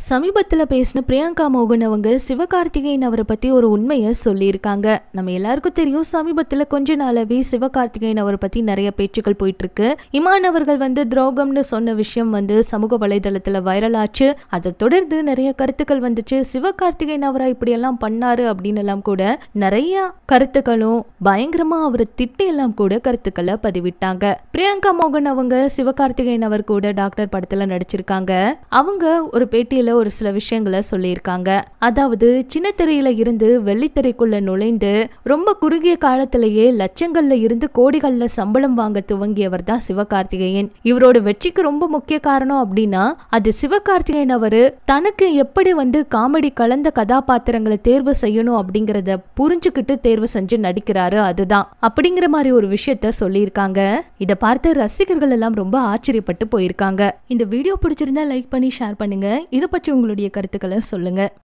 சமீபத்துல பேசின பிரியங்கா மோகன் அவங்க சிவகார்த்திகேயன் அவரை பத்தி ஒரு உண்மையை சொல்லியிருக்காங்க நம்ம எல்லாருக்கும் தெரியும் சமீபத்துல கொஞ்ச நாளாவே சிவகார்த்திகேயன் அவரை பத்தி நிறைய பேச்சுக்கள் போயிட்டு இருக்கு இமான் அவர்கள் வந்து துரோகம்னு சொன்ன விஷயம் வந்து சமூக வலைதளத்துல வைரல் ஆச்சு அதை தொடர்ந்து நிறைய கருத்துக்கள் வந்துச்சு சிவகார்த்திகேயன் அவரா இப்படி எல்லாம் பண்ணாரு அப்படின்னு எல்லாம் கூட நிறைய கருத்துக்களும் பயங்கரமா அவரை திட்டி எல்லாம் கூட கருத்துக்களை பதிவிட்டாங்க பிரியங்கா மோகன் அவங்க சிவகார்த்திகேயன் அவர் கூட டாக்டர் படத்துல நடிச்சிருக்காங்க அவங்க ஒரு பேட்டியில ஒரு சில விஷயங்களை சொல்லியிருக்காங்க அதாவது சின்ன திரையில இருந்து வெள்ளித்திரைக்குள்ள நுழைந்து ரொம்ப குறுகிய காலத்திலேயே லட்சங்கள்ல இருந்து கோடிகள்ல சம்பளம் வாங்க துவங்கியவர் தான் சிவகார்த்திகேயன் இவரோட வெற்றிக்கு ரொம்ப முக்கிய காரணம் அப்படின்னா அது சிவகார்த்திகேயன் அவரு தனக்கு எப்படி வந்து காமெடி கலந்த கதாபாத்திரங்களை தேர்வு செய்யணும் அப்படிங்கறத புரிஞ்சுக்கிட்டு தேர்வு செஞ்சு நடிக்கிறாரு அதுதான் அப்படிங்கிற மாதிரி ஒரு விஷயத்த சொல்லியிருக்காங்க இதை பார்த்து ரசிகர்கள் எல்லாம் ரொம்ப ஆச்சரியப்பட்டு போயிருக்காங்க இந்த வீடியோ பிடிச்சிருந்தா லைக் பண்ணி ஷேர் பண்ணுங்க இதை பற்றி உங்களுடைய கருத்துக்களை சொல்லுங்க